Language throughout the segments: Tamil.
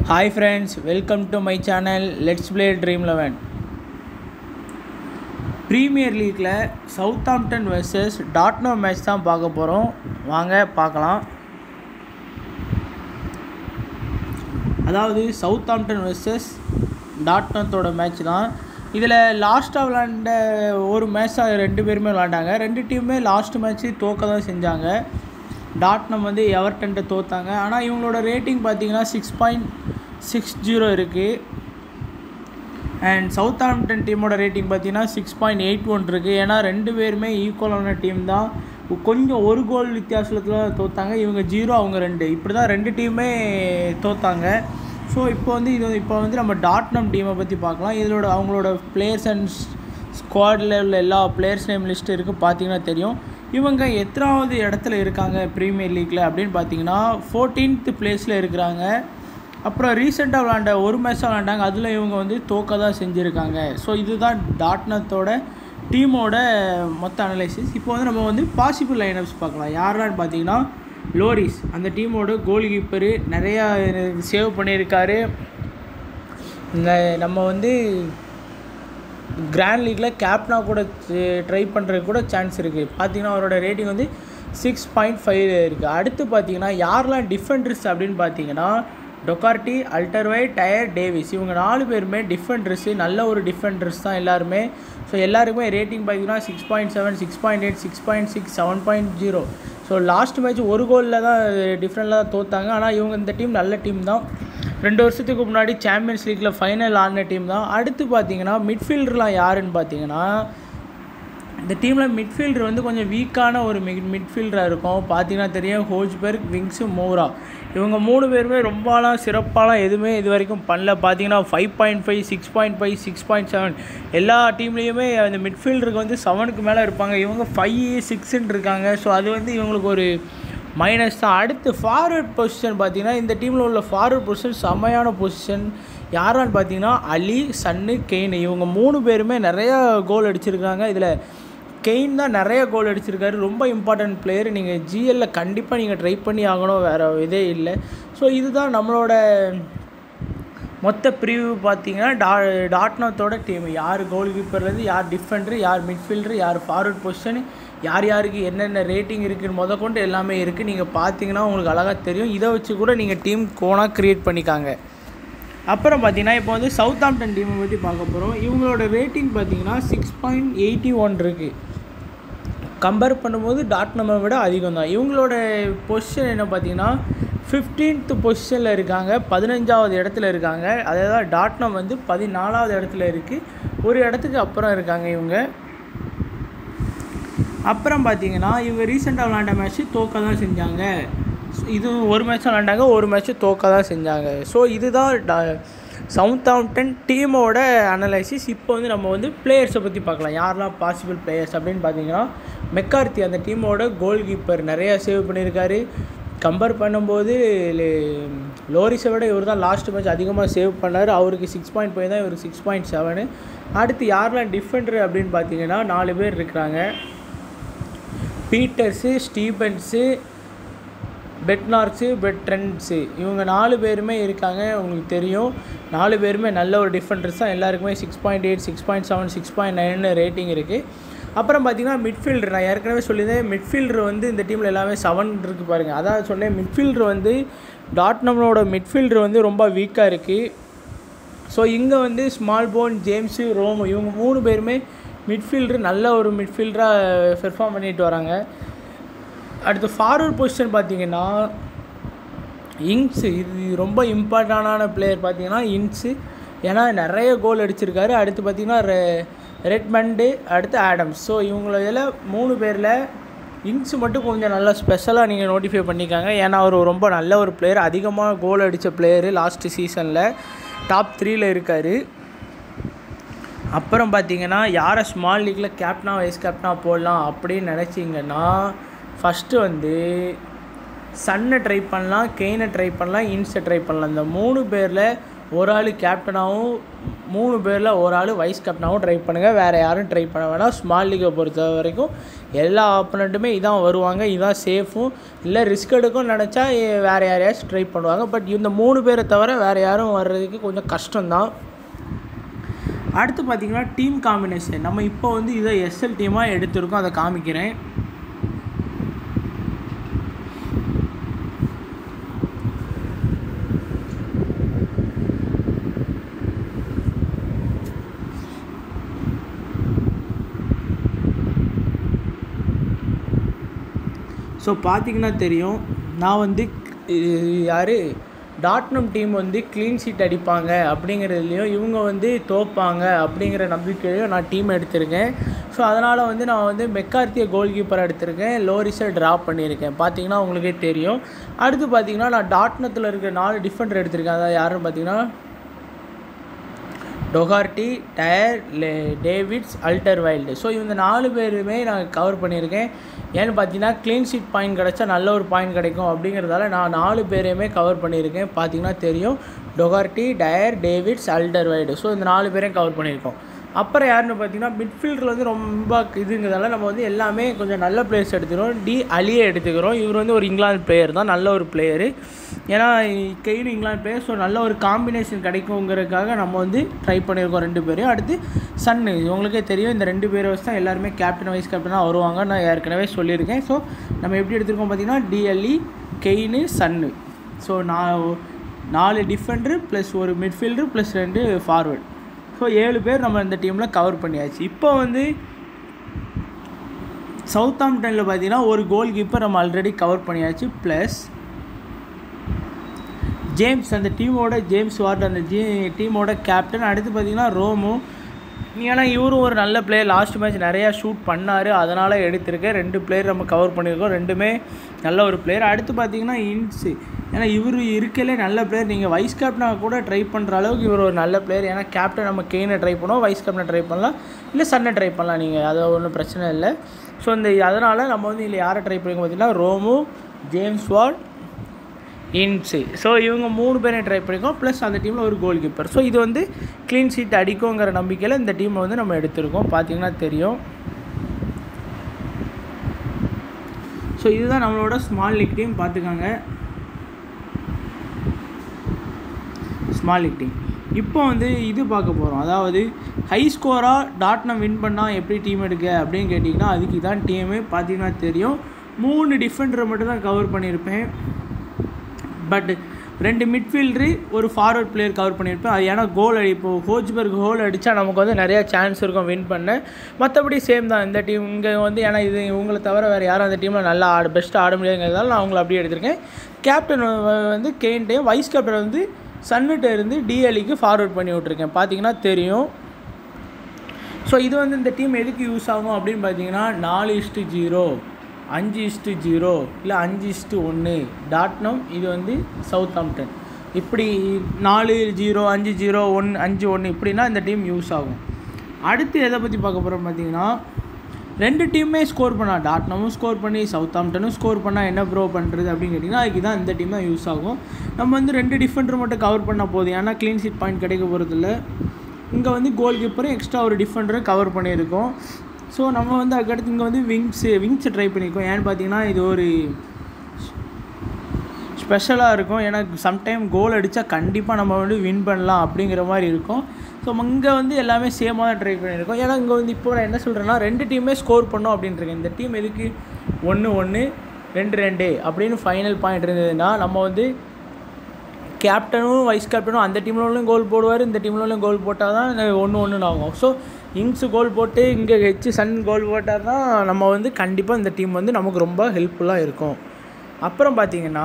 hi friends welcome to my channel let's play dream eleven premier லீக்கில் சவுத்தாம்ப்டன் வெர்சஸ் டாட்னோ மேட்ச் தான் பார்க்க போகிறோம் வாங்க பார்க்கலாம் அதாவது சவுத்தாம்ப்டன் வெர்சஸ் டாட்னத்தோட மேட்ச் தான் இதில் லாஸ்ட்டாக விளாண்ட ஒரு மேட்ச் ரெண்டு பேருமே விளாண்டாங்க ரெண்டு டீமுமே லாஸ்ட் மேட்ச்சு தோக்க தான் செஞ்சாங்க டாட்னம் வந்து எவர்டன்ட்ட தோத்தாங்க ஆனால் இவங்களோட ரேட்டிங் பார்த்தீங்கன்னா சிக்ஸ் பாயிண்ட் சிக்ஸ் ஜீரோ இருக்குது அண்ட் சவுத் ஆம்டன் டீமோட ரேட்டிங் பார்த்தீங்கன்னா சிக்ஸ் பாயிண்ட் எயிட் ஒன் இருக்குது ஏன்னா ரெண்டு பேருமே ஈக்குவலான டீம் தான் கொஞ்சம் ஒரு கோல் வித்தியாசத்தில் தோத்தாங்க இவங்க ஜீரோ அவங்க ரெண்டு இப்படி தான் ரெண்டு டீமே தோத்தாங்க ஸோ இப்போ வந்து இது இப்போ வந்து நம்ம டாட்னம் டீமை பற்றி பார்க்கலாம் இதோட அவங்களோட பிளேயர்ஸ் அண்ட் ஸ்குவாடில் உள்ள எல்லா பிளேயர்ஸ் நேம் லிஸ்ட் இருக்குது பார்த்தீங்கன்னா தெரியும் இவங்க எத்தனாவது இடத்துல இருக்காங்க ப்ரீமியர் லீக்கில் அப்படின்னு பார்த்தீங்கன்னா ஃபோர்டீன்த் பிளேஸில் இருக்கிறாங்க அப்புறம் ரீசெண்டாக விளாண்ட ஒரு மேட்ச் விளாண்டாங்க அதில் இவங்க வந்து தோக்க தான் செஞ்சுருக்காங்க ஸோ இதுதான் டாட்னத்தோட டீமோட மொத்த அனலைசிஸ் இப்போ வந்து நம்ம வந்து பாசிபிள் லைனப்ஸ் பார்க்கலாம் யாரான்னு பார்த்தீங்கன்னா லோரிஸ் அந்த டீமோட கோல் கீப்பரு நிறையா சேவ் பண்ணியிருக்காரு இந்த நம்ம வந்து கிராண்ட் லீக்கில் கேப்டனாக கூட ட்ரை பண்ணுறதுக்கு கூட சான்ஸ் இருக்குது பார்த்தீங்கன்னா அவரோட ரேட்டிங் வந்து சிக்ஸ் பாயிண்ட் ஃபைவ் இருக்குது அடுத்து பார்த்தீங்கன்னா யாரெல்லாம் டிஃபெண்டர்ஸ் அப்படின்னு பார்த்தீங்கன்னா டொக்கார்டி அல்டர்வை டயர் டேவிஸ் இவங்க நாலு பேருமே டிஃபெண்டர்ஸு நல்ல ஒரு டிஃபெண்டர்ஸ் தான் எல்லாருமே ஸோ எல்லாருக்குமே ரேட்டிங் பார்த்தீங்கன்னா six point seven six point eight six point six seven point zero so last match ஒரு கோலில் தான் டிஃப்ரெண்டில் தான் தோத்தாங்க ஆனால் இவங்க இந்த டீம் நல்ல டீம் தான் ரெண்டு வருஷத்துக்கு முன்னாடி சாம்பியன்ஸ் லீக்கில் ஃபைனல் ஆடின டீம் தான் அடுத்து பார்த்தீங்கன்னா மிட்ஃபீல்டர்லாம் யாருன்னு பார்த்தீங்கன்னா இந்த டீமில் மிட்ஃபீல்டர் வந்து கொஞ்சம் வீக்கான ஒரு மிட் மிட்ஃபீல்டராக இருக்கும் பார்த்தீங்கன்னா தெரியும் ஹோஜ்பெர்க் விங்ஸு மோரா இவங்க மூணு பேருமே ரொம்பலாம் சிறப்பாலாம் எதுவுமே இது வரைக்கும் பண்ணல பார்த்தீங்கன்னா five point five six point five six point seven எல்லா டீம்லேயுமே அந்த மிட்ஃபீல்டருக்கு வந்து செவனுக்கு மேலே இருப்பாங்க இவங்க ஃபைவ் சிக்ஸ்ன்னு இருக்காங்க ஸோ அது வந்து இவங்களுக்கு ஒரு மைனஸ் தான் அடுத்து ஃபார்வர்ட் பொசிஷன் பார்த்தீங்கன்னா இந்த டீமில் உள்ள ஃபார்வர்ட் பொசிஷன் செம்மையான பொசிஷன் யாரான்னு பார்த்தீங்கன்னா அலி சன்னு கெயின் இவங்க மூணு பேருமே நிறையா கோல் அடிச்சிருக்காங்க இதில் கெயின் தான் நிறைய கோல் அடிச்சிருக்காரு ரொம்ப இம்பார்ட்டன்ட் பிளேயர் நீங்கள் ஜிஎல்ல கண்டிப்பாக நீங்கள் ட்ரை பண்ணி ஆகணும் வேறு இதே இல்லை ஸோ இதுதான் நம்மளோட மொத்த ப்ரிவியூ பார்த்தீங்கன்னா டா டாட்னத்தோட டீம் யார் கோல் கீப்பர்லேருந்து யார் டிஃபெண்டரு யார் மிட்ஃபீல்டரு யார் ஃபார்வர்ட் பொசிஷனு யார் யாருக்கு என்னென்ன ரேட்டிங் இருக்குன்னு முத கொண்டு எல்லாமே இருக்குது நீங்கள் பார்த்தீங்கன்னா உங்களுக்கு அழகாக தெரியும் இதை வச்சு கூட நீங்கள் டீம் கோனாக க்ரியேட் பண்ணிக்காங்க அப்புறம் பார்த்தீங்கன்னா இப்போ வந்து சவுத் ஆம்டன் டீமை பற்றி பார்க்க போகிறோம் இவங்களோட ரேட்டிங் பார்த்தீங்கன்னா சிக்ஸ் பாயிண்ட் எயிட்டி ஒன் இருக்குது கம்பேர் பண்ணும்போது டாட்னமை விட அதிகம் தான் இவங்களோட பொசிஷன் என்ன பார்த்தீங்கன்னா ஃபிஃப்டீன்த் பொசிஷனில் இருக்காங்க பதினஞ்சாவது இடத்துல இருக்காங்க அதாவது டாட்னம் வந்து பதினாலாவது இடத்துல இருக்குது ஒரு இடத்துக்கு அப்புறம் இருக்காங்க இவங்க அப்புறம் பார்த்தீங்கன்னா இவங்க ரீசெண்டாக விளாண்ட மேட்ச்சு தோக்க தான் செஞ்சாங்க இது ஒரு மேட்ச் விளாண்டாங்க ஒரு மேட்ச்சு தோக்க தான் செஞ்சாங்க ஸோ இதுதான் சவுத் ஆம்டன் டீமோட அனலைசிஸ் இப்போ வந்து நம்ம வந்து பிளேயர்ஸை பற்றி பார்க்கலாம் யாரெல்லாம் பாசிபிள் பிளேயர்ஸ் அப்படின்னு பார்த்தீங்கன்னா மெக்கார்த்தி அந்த டீமோட கோல் கீப்பர் நிறையா சேவ் பண்ணியிருக்காரு கம்பேர் பண்ணும்போது லோரிஸை விட இவர் தான் லாஸ்ட் மேட்ச் அதிகமாக சேவ் பண்ணார் அவருக்கு சிக்ஸ் பாயிண்ட் ஃபைவ் தான் இவருக்கு சிக்ஸ் பாயிண்ட் செவனு அடுத்து யாரெல்லாம் டிஃபெண்டர் அப்படின்னு பார்த்தீங்கன்னா நாலு பேர் இருக்கிறாங்க பீட்டர்ஸு ஸ்டீபன்ஸு பெட்னார்க்ஸு பெட்ரன்ஸு இவங்க நாலு பேருமே இருக்காங்க உங்களுக்கு தெரியும் நாலு பேருமே நல்ல ஒரு டிஃபெண்டர்ஸ் தான் எல்லாருக்குமே six point eight six point seven six point nine rating இருக்குது அப்புறம் பார்த்தீங்கன்னா மிட்ஃபீல்டர் நான் ஏற்கனவே சொல்லியிருந்தேன் மிட்ஃபீல்டர் வந்து இந்த டீமில் எல்லாமே செவன் இருக்குது பாருங்கள் அதான் சொன்னேன் மிட்ஃபீல்டர் வந்து டாட்னமோட மிட்ஃபீல்டர் வந்து ரொம்ப வீக்காக இருக்குது ஸோ இங்கே வந்து ஸ்மால் போன் ஜேம்ஸு ரோமோ இவங்க மூணு பேருமே மிட்ஃபீல்டர் நல்ல ஒரு மிட்ஃபீல்டராக பெர்ஃபார்ம் பண்ணிட்டு வராங்க அடுத்து ஃபார்வர்ட் பொசிஷன் பார்த்தீங்கன்னா இன்ஸு இது ரொம்ப இம்பார்ட்டண்டான பிளேயர் பார்த்தீங்கன்னா இன்ஸு ஏன்னா நிறைய கோல் அடிச்சிருக்காரு அடுத்து பார்த்தீங்கன்னா ரெ ரெட்மண்டு அடுத்து ஆடம்ஸ் ஸோ இவங்கள மூணு பேரில் இன்ஸு மட்டும் கொஞ்சம் நல்லா ஸ்பெஷலாக நீங்கள் நோட்டிஃபை பண்ணிக்காங்க ஏன்னா அவர் ரொம்ப நல்ல ஒரு பிளேயர் அதிகமாக கோல் அடித்த பிளேயரு லாஸ்ட்டு சீசனில் டாப் த்ரீயில் இருக்கார் அப்புறம் பார்த்தீங்கன்னா யாரை ஸ்மால் லீக்கில் கேப்டனாக வைஸ் கேப்டனாக போடலாம் அப்படின்னு நினச்சிங்கன்னா ஃபஸ்ட்டு வந்து சன்னை ட்ரை பண்ணலாம் கெயினை ட்ரை பண்ணலாம் இன்ஸை ட்ரை பண்ணலாம் இந்த மூணு பேரில் ஒரு ஆள் கேப்டனாகவும் மூணு பேரில் ஒரு ஆள் வைஸ் கேப்டனாகவும் ட்ரை பண்ணுங்கள் வேறு யாரும் ட்ரை பண்ண வேணாம் ஸ்மால் லீகை பொறுத்த வரைக்கும் எல்லா ஆப்பனண்ட்டுமே இதான் வருவாங்க இதான் சேஃபும் இல்லை ரிஸ்க் எடுக்கும் நினச்சா வேறு யாரையாச்சும் ட்ரை பண்ணுவாங்க பட் இந்த மூணு பேரை தவிர வேறு யாரும் வர்றதுக்கு கொஞ்சம் கஷ்டம்தான் அடுத்து பார்த்தீங்கன்னா டீம் காம்பினேஷன் நம்ம இப்போ வந்து இதை எஸ்எல் டீமாக எடுத்திருக்கோம் அதை காமிக்கிறேன் ஸோ பார்த்தீங்கன்னா தெரியும் நான் வந்து யார் டாட்னம் டீம் வந்து க்ளீன் ஷீட் அடிப்பாங்க அப்படிங்கிறதுலையும் இவங்க வந்து தோப்பாங்க அப்படிங்கிற நம்பிக்கையிலையும் நான் டீம் எடுத்திருக்கேன் ஸோ அதனால் வந்து நான் வந்து மெக்கார்த்தியை கோல் கீப்பராக எடுத்திருக்கேன் லோரிஸை ட்ராப் பண்ணியிருக்கேன் பார்த்தீங்கன்னா உங்களுக்கே தெரியும் அடுத்து பார்த்தீங்கன்னா நான் டாட்னத்தில் இருக்கிற நாலு டிஃபெண்டர் எடுத்திருக்கேன் அதாவது யாருன்னு பார்த்தீங்கன்னா டொகார்டி டயர் லே டேவிட்ஸ் அல்டர் வைல்டு ஸோ இந்த நாலு பேருமே நான் கவர் பண்ணியிருக்கேன் ஏன்னு பார்த்தீங்கன்னா க்ளீன் ஷீட் பாயிண்ட் கிடச்சா நல்ல ஒரு பாயிண்ட் கிடைக்கும் அப்படிங்கிறதால நான் நாலு பேரையுமே கவர் பண்ணியிருக்கேன் பார்த்தீங்கன்னா தெரியும் Doherty Dier Davies Alderweireld so இந்த நாலு பேரையும் கவர் பண்ணியிருக்கோம் அப்புறம் யாருன்னு பார்த்தீங்கன்னா மிட்ஃபீல்டில் வந்து ரொம்ப இதுங்கிறதால நம்ம வந்து எல்லாமே கொஞ்சம் நல்ல பிளேயர்ஸ் எடுத்துக்கிறோம் டி அலியை எடுத்துக்கிறோம் இவர் வந்து ஒரு இங்கிலாந்து பிளேயர் தான் நல்ல ஒரு பிளேயரு ஏன்னா கெயின் இங்கிலாந்து பிளேயர் ஸோ நல்ல ஒரு காம்பினேஷன் கிடைக்குங்கிறதுக்காக நம்ம வந்து ட்ரை பண்ணியிருக்கோம் ரெண்டு பேரையும் அடுத்து சன்னு உங்களுக்கே தெரியும் இந்த ரெண்டு பேரை வச்சு தான் எல்லாருமே கேப்டன் வைஸ் கேப்டனாக வருவாங்க நான் ஏற்கனவே சொல்லியிருக்கேன் ஸோ நம்ம எப்படி எடுத்திருக்கோம் பார்த்தீங்கன்னா டிஎல்இ கெயின் சன்னு ஸோ நான் நாலு டிஃபெண்டரு ப்ளஸ் ஒரு மிட்ஃபீல்டரு ப்ளஸ் ரெண்டு ஃபார்வர்டு ஸோ ஏழு பேர் நம்ம இந்த டீமில் கவர் பண்ணியாச்சு இப்போ வந்து சவுத் ஆம்டனில் பார்த்தீங்கன்னா ஒரு கோல் கீப்பர் நம்ம ஆல்ரெடி கவர் பண்ணியாச்சு ப்ளஸ் ஜேம்ஸ் அந்த டீமோட ஜேம்ஸ் வார்டு அந்த ஜீ டீமோட கேப்டன் அடுத்து பார்த்தீங்கன்னா ரோமு ஏன்னா இவரும் ஒரு நல்ல பிளேயர் லாஸ்ட் மேட்ச் நிறையா ஷூட் பண்ணார் அதனால் எடுத்திருக்கேன் ரெண்டு பிளேயர் நம்ம கவர் பண்ணியிருக்கோம் ரெண்டுமே நல்ல ஒரு பிளேயர் அடுத்து பார்த்தீங்கன்னா இன்ஸு ஏன்னா இவர் இருக்கலே நல்ல பிளேயர் நீங்கள் வைஸ் கேப்டனாக கூட ட்ரை பண்ணுற அளவுக்கு இவர் ஒரு நல்ல பிளேயர் ஏன்னா கேப்டன் நம்ம கெயினை ட்ரை பண்ணுவோம் வைஸ் கேப்டனை ட்ரை பண்ணலாம் இல்லை சன்னை ட்ரை பண்ணலாம் நீங்கள் அது ஒன்றும் பிரச்சனை இல்லை ஸோ இந்த அதனால் நம்ம வந்து இதில் யாரை ட்ரை பண்ணிக்கோம் பார்த்தீங்கன்னா Romeu James Ward Ings so இவங்க மூணு பேரையும் ட்ரை பண்ணிக்கோம் ப்ளஸ் அந்த டீமில் ஒரு கோல் கீப்பர் ஸோ இது வந்து க்ளீன் ஷீட் அடிக்குங்கிற நம்பிக்கையில் இந்த டீமை வந்து நம்ம எடுத்திருக்கோம் பார்த்தீங்கன்னா தெரியும் ஸோ இதுதான் நம்மளோட ஸ்மால் லீக் டீம் பார்த்துக்கோங்க ஸ்மால் லீக் டீம் இப்போ வந்து இது பார்க்க போகிறோம் அதாவது ஹை ஸ்கோராக டாட்னம் வின் பண்ணால் எப்படி டீம் எடுக்க அப்படின்னு கேட்டிங்கன்னா அதுக்கு தான் டீமு பார்த்தீங்கன்னா தெரியும் மூணு டிஃபெண்டரை மட்டும் தான் கவர் பண்ணியிருப்பேன் பட் ரெண்டு மிட்ஃபீல்டரு ஒரு ஃபார்வர்ட் பிளேயர் கவர் பண்ணியிருப்பேன் அது ஏன்னா கோல் அடி இப்போ ஹோஜ்பர்க் கோல் அடித்தா நமக்கு வந்து நிறையா சான்ஸ் இருக்கும் வின் பண்ண மற்றபடி சேம் தான் இந்த டீம் இங்கே வந்து ஏன்னா இது இவங்களை தவிர வேறு யாரும் அந்த டீமில் நல்லா ஆட பெஸ்ட்டாக ஆட முடியாதுங்கிறதால நான் அவங்கள அப்படியே எடுத்திருக்கேன் கேப்டன் வந்து கெயின்ட்டையும் வைஸ் கேப்டன் வந்து சன்னுட்ட இருந்து டிஎலிக்கு ஃபார்வர்ட் பண்ணி விட்ருக்கேன் பார்த்தீங்கன்னா தெரியும் ஸோ இது வந்து இந்த டீம் எதுக்கு யூஸ் ஆகும் அப்படின்னு பார்த்தீங்கன்னா நாலு இஸ்ட்டு ஜீரோ அஞ்சு இஸ்ட்டு ஜீரோ இல்லை அஞ்சு இஸ்ட்டு ஒன்று டாட்னம் இது வந்து சவுத் ஆம்டன் இப்படி நாலு ஜீரோ அஞ்சு ஜீரோ ஒன் அஞ்சு ஒன்று இப்படின்னா இந்த டீம் யூஸ் ஆகும் அடுத்து எதை பற்றி பார்க்க போகிறோம் பார்த்தீங்கன்னா ரெண்டு டீமுமே ஸ்கோர் பண்ணா டாட்னமும் ஸ்கோர் பண்ணி சவுத் ஆம்டனும் ஸ்கோர் பண்ணால் என்ன ப்ரோ பண்ணுறது அப்படின்னு கேட்டிங்கன்னா அதுக்கு தான் இந்த டீம் தான் யூஸ் ஆகும் நம்ம வந்து ரெண்டு டிஃபெண்டர் மட்டும் கவர் பண்ணால் போதும் ஏன்னா க்ளீன் ஷீட் பாயிண்ட் கிடைக்க போகிறதில்ல இங்கே வந்து கோல் கீப்பரும் எக்ஸ்ட்ரா ஒரு டிஃபெண்டரும் கவர் பண்ணியிருக்கோம் ஸோ நம்ம வந்து அதுக்கடுத்து இங்கே வந்து விங்ஸு விங்ஸை ட்ரை பண்ணியிருக்கோம் ஏன்னு பார்த்தீங்கன்னா இது ஒரு ஸ்பெஷலாக இருக்கும் ஏன்னா சம்டைம் கோல் அடித்தா கண்டிப்பாக நம்ம வந்து வின் பண்ணலாம் அப்படிங்கிற மாதிரி இருக்கும் ஸோ இங்கே வந்து எல்லாமே சேமாக தான் ட்ரை பண்ணியிருக்கோம் ஏன்னா இங்கே வந்து இப்போ நான் என்ன சொல்கிறேன்னா ரெண்டு டீமே ஸ்கோர் பண்ணோம் அப்படின்ட்டுருக்கேன் இந்த டீம் எதுக்கு ஒன்று ஒன்று ரெண்டு ரெண்டு அப்படின்னு ஃபைனல் பாயிண்ட் இருந்ததுன்னா நம்ம வந்து கேப்டனும் வைஸ் கேப்டனும் அந்த டீம்லயும் கோல் போடுவார் இந்த டீம்லயும் கோல் போட்டால் தான் ஒன்று ஒன்றுன்னு ஆகும் ஸோ இங்ஸு கோல் போட்டு இங்கே ஹெச் சன் கோல் போட்டால் தான் நம்ம வந்து கண்டிப்பாக இந்த டீம் வந்து நமக்கு ரொம்ப ஹெல்ப்ஃபுல்லாக இருக்கும் அப்புறம் பார்த்தீங்கன்னா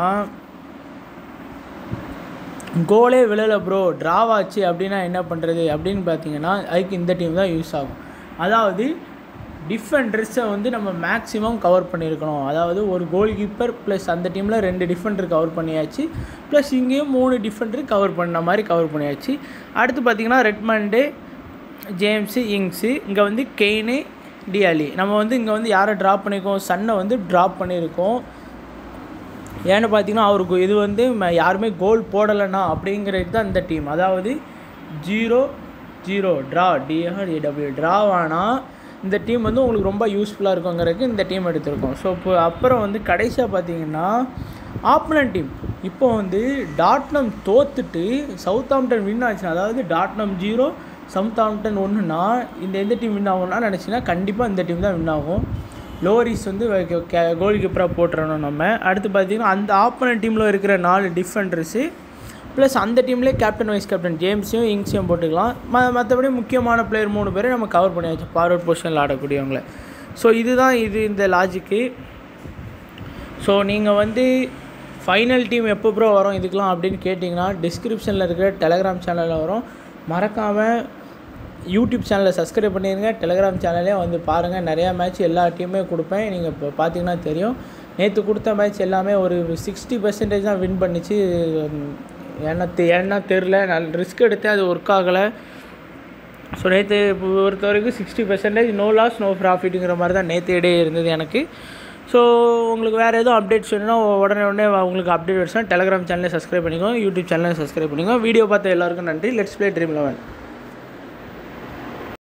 கோலே விழலை ப்ரோ ட்ராவ் ஆச்சு அப்படின்னா என்ன பண்ணுறது அப்படின்னு பார்த்தீங்கன்னா அதுக்கு இந்த டீம் தான் யூஸ் ஆகும் அதாவது டிஃபெண்டர்ஸை வந்து நம்ம மேக்ஸிமம் கவர் பண்ணியிருக்கணும் அதாவது ஒரு கோல் கீப்பர் ப்ளஸ் அந்த டீமில் ரெண்டு டிஃபெண்டர் கவர் பண்ணியாச்சு ப்ளஸ் இங்கேயும் மூணு டிஃபெண்டர் கவர் பண்ண மாதிரி கவர் பண்ணியாச்சு அடுத்து பார்த்திங்கன்னா ரெட்மண்டு ஜேம்ஸு இங்ஸு இங்கே வந்து கெய்னு டியாலி நம்ம வந்து இங்கே வந்து யாரை ட்ராப் பண்ணியிருக்கோம் சன்னை வந்து ட்ராப் பண்ணியிருக்கோம் ஏன்னு பார்த்தீங்கன்னா அவருக்கு இது வந்து ம- யாருமே கோல் போடலைன்னா அப்படிங்கிறது தான் இந்த டீம் அதாவது zero zero draw D R A W draw ஆனால் இந்த டீம் வந்து உங்களுக்கு ரொம்ப யூஸ்ஃபுல்லாக இருக்குங்கிறதுக்கு இந்த டீம் எடுத்திருக்கோம் ஸோ இப்போ அப்புறம் வந்து கடைசியாக பார்த்தீங்கன்னா ஆப்பனன் டீம் இப்போ வந்து டாட்னம் தோத்துட்டு சவுத் ஆம்டன் வின் ஆச்சுன்னா அதாவது டாட்னம் ஜீரோ சவுத் ஆம்டன் ஒன்றுனா இந்த எந்த டீம் வின் ஆகும்னா நினச்சிங்கன்னா கண்டிப்பாக இந்த டீம் தான் வின் ஆகும் லோரிஸ் வந்து கோல் கீப்பராக போட்டுறணும் நம்ம அடுத்து பார்த்தீங்கன்னா அந்த ஆப்பனன் டீமில் இருக்கிற நாலு டிஃபெண்டர்ஸு ப்ளஸ் அந்த டீம்லேயே கேப்டன் வைஸ் கேப்டன் ஜேம்ஸையும் இங்ஸையும் போட்டுக்கலாம் ம மற்றபடி முக்கியமான பிளேயர் மூணு பேரை நம்ம கவர் பண்ணியாச்சு ஃபார்வர்ட் பொசிஷனில் ஆடக்கூடியவங்கள ஸோ இதுதான் இது இந்த லாஜிக்கு ஸோ நீங்கள் வந்து ஃபைனல் டீம் எப்போ ப்ரோ வரும் இதுக்கெலாம் அப்படின்னு கேட்டிங்கன்னா டிஸ்கிரிப்ஷனில் இருக்கிற டெலகிராம் சேனலில் வரும் மறக்காமல் யூடியூப் சேனலை சப்ஸ்கிரைப் பண்ணிடுங்க டெலகிராம் சேனலே வந்து பாருங்கள் நிறையா மேட்ச் எல்லா டீமே கொடுப்பேன் நீங்கள் இப்போ பார்த்தீங்கன்னா தெரியும் நேற்று கொடுத்த மேட்ச் எல்லாமே ஒரு சிக்ஸ்டி பர்சன்டேஜ் தான் வின் பண்ணிச்சு ஏன்னா தெ- ஏன்னா தெரில நான் ரிஸ்க் எடுத்தேன் அது ஒர்க் ஆகலை ஸோ நேற்று பொறுத்த வரைக்கும் sixty percentage no loss no ப்ராஃபிட்டுங்கிற மாதிரி தான் நேற்று இடையே இருந்தது எனக்கு ஸோ உங்களுக்கு வேறு எதுவும் அப்டேட்ஸ் வேணும்னா உடனே உடனே உங்களுக்கு அப்டேட் வருஷம் டெலகிராம் சேனலை சப்ஸ்கிரைப் பண்ணிக்கோங்க யூடியூப் சேனலை சப்ஸ்கிரைப் பண்ணிக்கோங்க வீடியோ பார்த்த எல்லாருக்கும் நன்றி லெட்ஸ் ப்ளே ட்ரீம் லெவன்